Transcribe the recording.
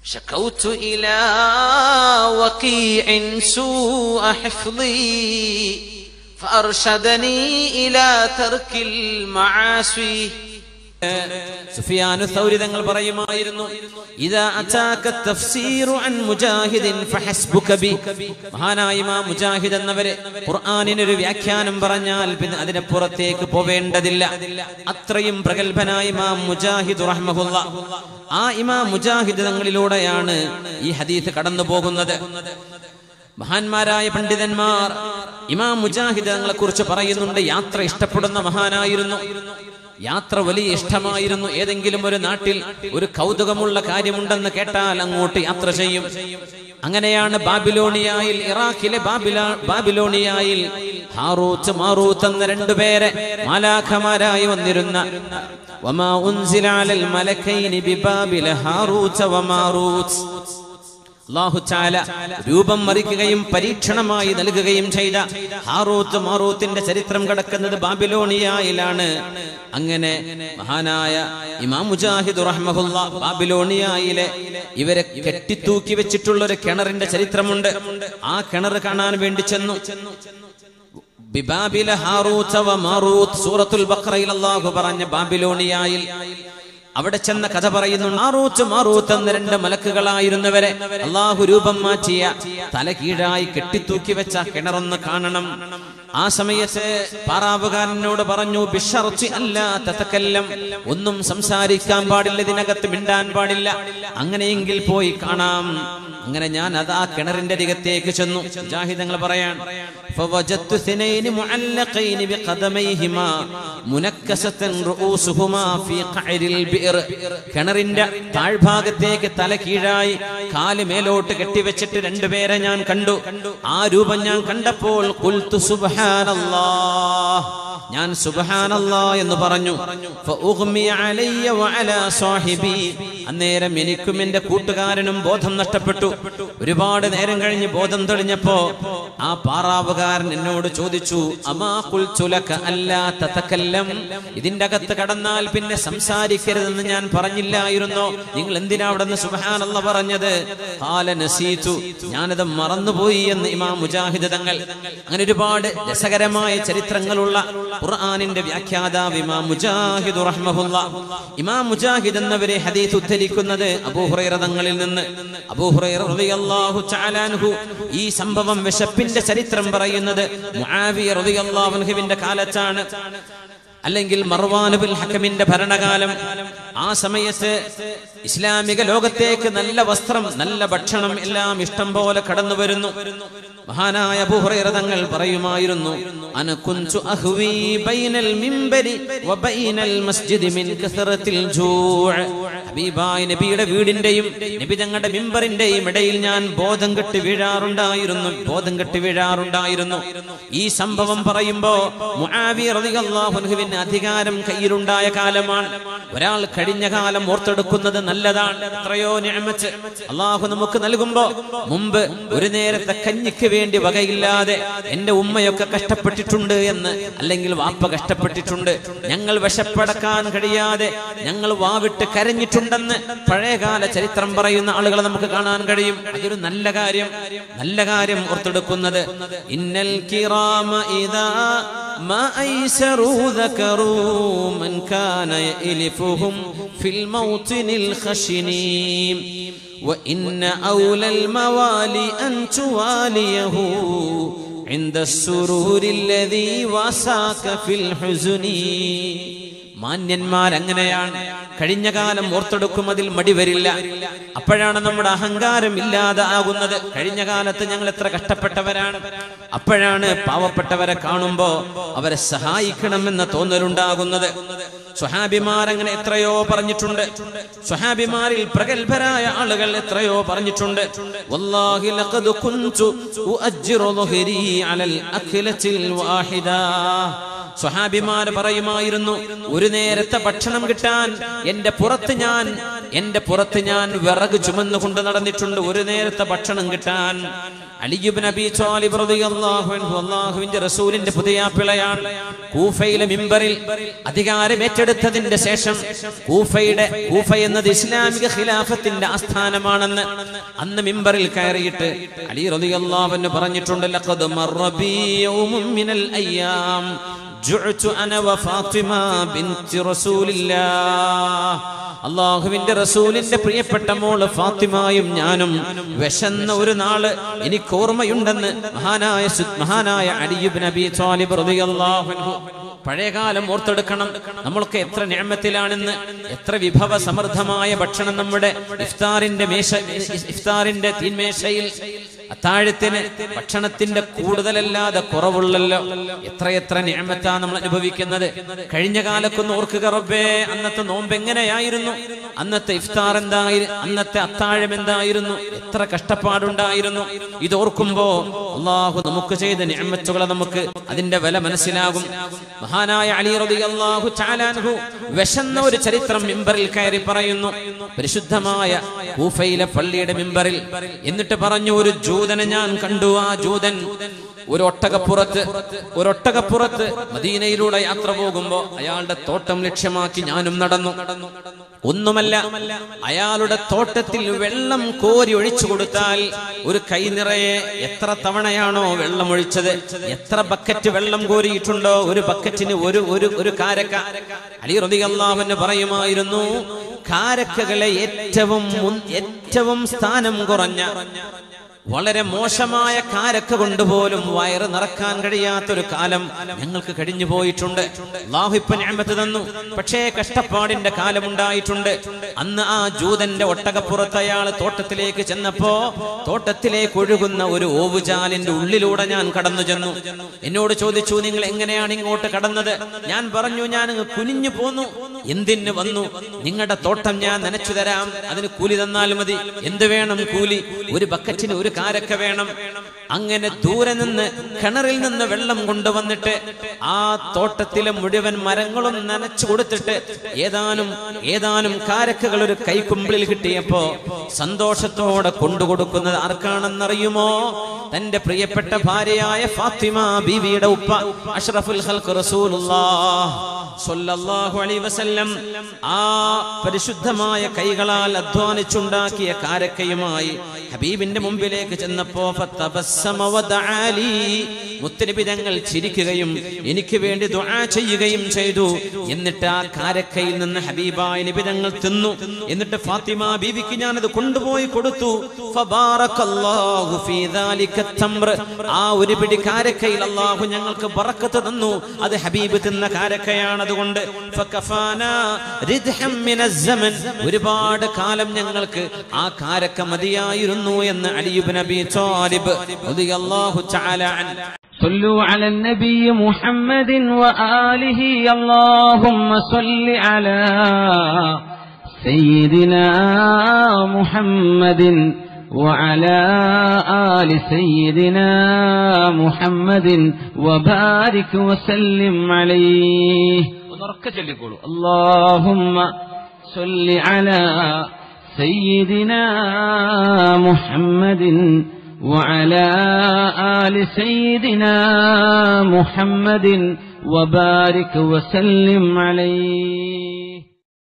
شكوت إلى وقيع سوء حفظي فأرشدني إلى ترك المعاصي സുഫിയാനു സൗരി തങ്ങൾ പറയുമായിരുന്നു ഇതാ അതാക തഫ്സീറു അൻ മുജാഹിദിൻ ഫഹസ്ബുക ബി മഹാനായ ഇമാം മുജാഹിദ് എന്നവരെ ഖുർആനിന് ഒരു വ്യാഖ്യാനം പറഞ്ഞാൽ പിന്നെ അതിനെ പുറത്തേക്ക് പോവേണ്ടതില്ല അത്രയും പ്രഗത്ഭനായ ഇമാം മുജാഹിദ് റഹ്മഹുല്ല ആ ഇമാം മുജാഹിദ് തങ്ങളിലൂടെയാണ് ഈ ഹദീസ് കടന്നു പോകുന്നത് മഹാന്മാരായ പണ്ഡിതന്മാർ ഇമാം മുജാഹിദ് തങ്ങളെ കുറിച്ച് പറയുന്നുണ്ട് യാത്ര ഇഷ്ടപ്പെടുന്ന മഹാനായിരുന്നു യാത്ര വലിയ ഇഷ്ടമായിരുന്നു ഏതെങ്കിലും ഒരു നാട്ടിൽ ഒരു കൗതുകമുള്ള കാര്യമുണ്ടെന്ന് കേട്ടാൽ അങ്ങോട്ട് യാത്ര ചെയ്യും അങ്ങനെയാണ് ബാബിലോണിയായിൽ ഇറാഖിലെ ബാബിലാ ബാബിലോണിയായിൽ ഹാറൂത്ത് മാറൂത്ത് എന്ന രണ്ടുപേരെ മാലാഖമാരായി വന്നിരുന്ന വമാ ഉൻസില അലൽ മലക്കൈനി ബിബാബില ഹാറൂത്ത് വമാറൂത്ത് അള്ളാഹു ചാല രൂപം മറിക്കുകയും പരീക്ഷണമായി നൽകുകയും ചെയ്ത ഹാറൂത്ത് മാറൂത്തിന്റെ ചരിത്രം കിടക്കുന്നത് ബാബിലോണിയയിലാണ് അങ്ങനെ മഹാനായ ഇമാം മുജാഹിദ് റഹ്മഹുല്ല ബാബിലോണിയയിലെ ഇവരെ കെട്ടിത്തൂക്കി വെച്ചിട്ടുള്ള ഒരു കിണറിന്റെ ചരിത്രമുണ്ട് ആ കിണർ കാണാൻ വേണ്ടി ചെന്നു ബിബാബില ഹാറൂത്ത് വ മാറൂത്ത് സൂറത്തുൽ ബഖറയിൽ അല്ലാഹു പറഞ്ഞ ബാബിലോണിയയിൽ അവിടെ ചെന്ന കഥ പറയുന്നു മാറൂത്ത് മാറൂത്ത് എന്ന രണ്ട് മലക്കുകളായിരുന്നവരെ അള്ളാഹു രൂപം മാറ്റിയ തല കീഴായി കെട്ടിത്തൂക്കി വെച്ച കിണറൊന്ന് കാണണം ആ സമയത്ത് പാറാവുകാരനോട് പറഞ്ഞു ബിഷർച്ചി അല്ല തത്തക്കെല്ലാം ഒന്നും സംസാരിക്കാൻ പാടില്ല ഇതിനകത്ത് മിണ്ടാൻ പാടില്ല അങ്ങനെയെങ്കിൽ പോയി കാണാം അങ്ങനെ ഞാൻ അതാ കിണറിന്റെ അരികത്തേക്ക് ചെന്നു ജാഹിദങ്ങൾ പറയാൻ فوجدت اثنين معلقين بقدميهما منكسة رؤوسهما في قعر البئر കിണറിന്റെ താഴ്ഭാഗത്തേക്ക് തല കീഴായി കാല് മേലോട്ട് കെട്ടിവെച്ചിട്ട് രണ്ടുപേരെ ഞാൻ കണ്ടു ആ രൂപം ഞാൻ കണ്ടപ്പോൾ ഖുൽതു സുബ്ഹാനല്ലാഹ് ഞാൻ സുബ്ഹാനല്ലാ എന്ന് പറഞ്ഞു ഫഉഗ്മിയ അലയ്യ വഅലാ സാഹിബി അന്നേരം എനിക്കും എന്റെ കൂട്ടുകാരനും ബോധം നഷ്ടപ്പെട്ടു ഒരുപാട് നേരം കഴിഞ്ഞ് ബോധം തെളിഞ്ഞപ്പോ ആ പാറാവുകാരൻ എന്നോട് ചോദിച്ചു അമാ ഖുൽതുലക അല്ലാ തതകല്ലം ഇതിന്റെ അകത്ത് കടന്നാൽ പിന്നെ സംസാരിക്കരുതെന്ന് ഞാൻ പറഞ്ഞില്ലായിരുന്നോ നിങ്ങൾ എന്തിനാ അവിടെ നിന്ന് സുബ്ഹാനല്ലാ പറഞ്ഞത് ഖാല നസീതു ഞാനത് മറന്നുപോയി എന്ന് ഇമാം മുജാഹിദ് തങ്ങൾ അങ്ങനെ ഒരുപാട് രസകരമായ ചരിത്രങ്ങളുള്ള ഖുർആനിന്റെ വ്യാഖ്യാതാവ് ഇമാം മുജാഹിദ് റഹ്മഹുല്ല ഇമാം മുജാഹിദ് എന്നവരെ ഹദീസ് ഉദ്ധരിക്കുന്നത് അബൂഹുറൈറ തങ്ങളിൽ നിന്ന് അബൂഹുറൈറ റളിയല്ലാഹു തആല അൻഹു ഈ സംഭവം വിശപ്പിന്റെ ചരിത്രം പറയുന്നത് മുആവിയ റളിയല്ലാഹു അൻഹുവിന്റെ കാലത്താണ് അല്ലെങ്കിൽ മർവാനുബിൽ ഹക്കമിന്റെ ഭരണകാലം ആ സമയത്ത് ഇസ്ലാമിക ലോകത്തേക്ക് നല്ല വസ്ത്രം നല്ല ഭക്ഷണം എല്ലാം ഇഷ്ടം പോലെ കടന്നു വരുന്നു മഹാനായ അബൂഹുറൈറ തങ്ങൾ പറയുമായിരുന്നു അന കുൻതു അഹ്വി ബൈനൽ മിംബരി വബൈനൽ മസ്ജിദി മിൻ കസറത്തിൽ ജൂഅ് ഹബീബായ നബിയുടെ വീടിന്റെയും നബി തങ്ങളുടെ മിമ്പറിന്റെയും ഇടയിൽ ഞാൻ ബോധം കെട്ട് വീഴാറുണ്ടായിരുന്നു ബോധം കെട്ട് വീഴാറുണ്ടായിരുന്നു ഈ സംഭവം പറയുമ്പോ മുആവിയ റളിയല്ലാഹു അൻഹുവിന് അധികാരം കയ്യിലുണ്ടായ കാലമാണ് ഒരാൾ കഴിഞ്ഞ കാലം ഓർത്തെടുക്കുന്നത് നല്ലതാണ് എത്രയോ നിഅമത്ത് അള്ളാഹു നമുക്ക് നൽകുമ്പോ മുമ്പ് ഒരു നേരത്തെ കഞ്ഞിക്ക് വേണ്ടി വകയില്ലാതെ എന്റെ ഉമ്മയൊക്കെ കഷ്ടപ്പെട്ടിട്ടുണ്ട് എന്ന് അല്ലെങ്കിൽ വാപ്പ കഷ്ടപ്പെട്ടിട്ടുണ്ട് ഞങ്ങൾ വിശപ്പടക്കാൻ കഴിയാതെ ഞങ്ങൾ വാവിട്ട് കരഞ്ഞിട്ടുണ്ടെന്ന് പഴയകാല ചരിത്രം പറയുന്ന ആളുകളെ നമുക്ക് കാണാൻ കഴിയും അതൊരു നല്ല കാര്യം നല്ല കാര്യം ഓർത്തെടുക്കുന്നത് ഇന്നൽ കിറാമ ഇതാ ما أيسروا ذكروا من كان يئلفهم في الموطن الخشنين وإن أولى الموالي أن تواليه عند السرور الذي واساك في الحزن മാന്യന്മാർ അങ്ങനെയാണ് കഴിഞ്ഞ കാലം ഓർത്തെടുക്കും അതിൽ മടി വരില്ല അപ്പോഴാണ് നമ്മുടെ അഹങ്കാരം ഇല്ലാതെ ആകുന്നത് കഴിഞ്ഞ കാലത്ത് ഞങ്ങൾ എത്ര കഷ്ടപ്പെട്ടവരാണ് അപ്പോഴാണ് പാവപ്പെട്ടവരെ കാണുമ്പോ അവരെ സഹായിക്കണമെന്ന തോന്നലുണ്ടാകുന്നത് സ്വഹാബിമാർ അങ്ങനെ എത്രയോ പറഞ്ഞിട്ടുണ്ട് സ്വഹാബിമാരിൽ പ്രഗത്ഭരായ ആളുകൾ എത്രയോ പറഞ്ഞിട്ടുണ്ട് വല്ലാഹി ലഖദ് കുൻതു ഉഅജ്ജിറു ളുഹരി അലൽ അഖിലത്തിൽ വാഹിദ സ്വഹാബിമാർ പറയുമായിരുന്നു ഒരു നേരത്തെ ഭക്ഷണം കിട്ടാൻ എന്റെ പുറത്ത് ഞാൻ എന്റെ പുറത്ത് ഞാൻ വിറക് ചുമന്നുകൊണ്ട് നടന്നിട്ടുണ്ട് ഒരു നേരത്തെ ഭക്ഷണം കിട്ടാൻ അലിയുബ് നബി ത്വാലിബ് റളിയല്ലാഹു അൻഹു അല്ലാഹുവിന്റെ റസൂലിന്റെ പുതിയ പിളയാണ് കൂഫയിലെ മിമ്പറിൽ അധികാരം ഏറ്റെടുത്തതിന്റെ ശേഷം കൂഫയുടെ കൂഫ എന്നത് ഇസ്ലാമിക ഖിലാഫത്തിന്റെ ആസ്ഥാനമാണെന്ന് അന്ന് മിമ്പറിൽ കയറിയിട്ട് അലി റളിയല്ലാഹു അൻഹു പറഞ്ഞിട്ടുണ്ട് ലഖദ് മർറ ബി യൗമുൻ മിനൽ അയ്യാം ജുഅ്തു അന വഫാത്തിമ ബിൻതി റസൂലില്ലാഹ് അള്ളാഹുവിന്റെ റസൂലിന്റെ പ്രിയപ്പെട്ട മോള് ഫാത്തിമായും ഞാനും വിശന്ന ഒരു നാള് എനിക്ക് ഓർമ്മയുണ്ടെന്ന് മഹാനായ സു- മഹാനായ അലിയുബ് നബി ത്വാലിബ് റളിയല്ലാഹു അൻഹു പഴയകാലം ഓർത്തെടുക്കണം നമ്മളൊക്കെ എത്ര ഞാമത്തിലാണെന്ന് എത്ര വിഭവ സമൃദ്ധമായ ഭക്ഷണം നമ്മുടെ ഇഫ്താറിന്റെ മേശ ഇഫ്താറിന്റെ തീന്മേശയിൽ അത്താഴത്തിന് ഭക്ഷണത്തിന്റെ കൂടുതലല്ലാതെ കുറവുള്ളല്ലോ എത്രയെത്ര ഞാമത്താ നമ്മൾ അനുഭവിക്കുന്നത് കഴിഞ്ഞ കാലക്കൊന്ന് ഓർക്കുക റബ്ബേ അന്നത്തെ നോമ്പ് എങ്ങനെയായിരുന്നു അന്നത്തെ ഇഫ്താർ എന്തായിരുന്നു അന്നത്തെ അത്താഴം എന്തായിരുന്നു എത്ര കഷ്ടപ്പാടുണ്ടായിരുന്നു ഇത് ഓർക്കുമ്പോ അള്ളാഹു നമുക്ക് ചെയ്ത ഞാമത്തുകളെ നമുക്ക് അതിന്റെ വില മനസ്സിലാകും മഹാനായ അലി റബി അള്ളാഹു ചാലാൻഹു വിശന്ന ഒരു ചരിത്രം മിമ്പറിൽ കയറി പറയുന്നു പരിശുദ്ധമായ കൂഫയിലെ പള്ളിയുടെ മിമ്പറിൽ എന്നിട്ട് പറഞ്ഞു ഒരു ജൂതനെ ഞാൻ കണ്ടു ആ ജൂതൻ ഒരു ഒട്ടകപ്പുറത്ത് ഒരു ഒട്ടകപ്പുറത്ത് മദീനയിലൂടെ യാത്ര പോകുമ്പോ അയാളുടെ തോട്ടം ലക്ഷ്യമാക്കി ഞാനും നടന്നു ഒന്നുമല്ല അയാളുടെ തോട്ടത്തിൽ വെള്ളം കോരി ഒഴിച്ചു കൊടുത്താൽ ഒരു കൈ നിറയെ എത്ര തവണയാണോ വെള്ളം ഒഴിച്ചത് എത്ര ബക്കറ്റ് വെള്ളം കോരിയിട്ടുണ്ടോ ഒരു ബക്കറ്റിന് ഒരു ഒരു ഒരു കാരക്ക അലി റതി അള്ളാഹുവിന് പറയുമായിരുന്നു കാരക്കകളെ ഏറ്റവും മുൻ- ഏറ്റവും സ്ഥാനം കുറഞ്ഞ വളരെ മോശമായ കാരക്ക കൊണ്ടുപോലും വയറ് നിറക്കാൻ കഴിയാത്തൊരു കാലം ഞങ്ങൾക്ക് കഴിഞ്ഞു പോയിട്ടുണ്ട് അള്ളാഹു ഇപ്പൊ ഞാമത്ത് തന്നു പക്ഷേ കഷ്ടപ്പാടിന്റെ കാലം ഉണ്ടായിട്ടുണ്ട് അന്ന് ആ ജൂതന്റെ ഒട്ടകപ്പുറത്ത് അയാൾ തോട്ടത്തിലേക്ക് ചെന്നപ്പോ തോട്ടത്തിലേക്ക് ഒഴുകുന്ന ഒരു ഓവുചാലിന്റെ ഉള്ളിലൂടെ ഞാൻ കടന്നു ചെന്നു എന്നോട് ചോദിച്ചു നിങ്ങൾ എങ്ങനെയാണ് ഇങ്ങോട്ട് കടന്നത് ഞാൻ പറഞ്ഞു ഞാൻ അങ്ങ് കുനിഞ്ഞു പോന്നു എന്തിന് വന്നു നിങ്ങളുടെ തോട്ടം ഞാൻ നനച്ചു തരാം അതിന് കൂലി തന്നാൽ മതി എന്ത് വേണം കൂലി ഒരു ബക്കറ്റിന് ഒരു കാരക്ക വേണം അങ്ങനെ ദൂരെ നിന്ന് കിണറിൽ നിന്ന് വെള്ളം കൊണ്ടുവന്നിട്ട് ആ തോട്ടത്തിലെ മുഴുവൻ മരങ്ങളും നനച്ചു കൊടുത്തിട്ട് ഏതാനും ഏതാനും കാരക്കകൾ ഒരു കൈക്കുമ്പിളിൽ കിട്ടിയപ്പോ സന്തോഷത്തോടെ കൊണ്ടുകൊടുക്കുന്നത് ആർക്കാണെന്നറിയുമോ തന്റെ പ്രിയപ്പെട്ട ഭാര്യയായ ഫാത്തിമ ബീവിയുടെ ഉപ്പ അഷ്റഫുൽ ഖൽഖ് റസൂലുള്ളാഹ് സ്വല്ലല്ലാഹു അലൈഹി വസല്ലം ആ പരിശുദ്ധമായ കൈകളാൽ അധ്വാനിച്ചുണ്ടാക്കിയ കാരക്കയുമായി ഹബീബിന്റെ മുമ്പിലേക്ക് ചെന്നപ്പോ ഫതബസ്സമ വദആലി മുത്തനബി തങ്ങൾ ചിരിക്കുകയും എനിക്ക് വേണ്ടി ദുആ ചെയ്യുകയും ചെയ്തു എന്നിട്ട് ആ കാരക്കയിൽ നിന്ന് ഹബീബായ നബി തങ്ങൾ തിന്നു എന്നിട്ട് ഫാത്തിമ ബീവിക്ക് ഞാനത് കൊണ്ടുപോയി കൊടുത്തു ഫബാറക്കല്ലാഹു ഫീ ദാലിക തംർ ആ ഒരു പിടി കാരക്കയിൽ അല്ലാഹു ഞങ്ങൾക്ക് ബറക്കത്ത് തന്നു അത് ഹബീബ് തിന്ന കാരക്കയാണ് അതുകൊണ്ട് ഫകഫാനാ റിദ്ഹം മിനസ് സമൻ ഒരുപാട് കാലം ഞങ്ങൾക്ക് ആ കാരക്ക മതിയായിരുന്നു എന്ന് അലിയുബ് നബി ത്വാലിബ് റളിയല്ലാഹു തആല അൻ صلوا على النبي محمد وآله اللهم صل على سيدنا محمد وعلى آل سيدنا محمد وبارك وسلم عليه اللهم صل على سيدنا محمد وعلى آل سيدنا محمد وبارك وسلم عليه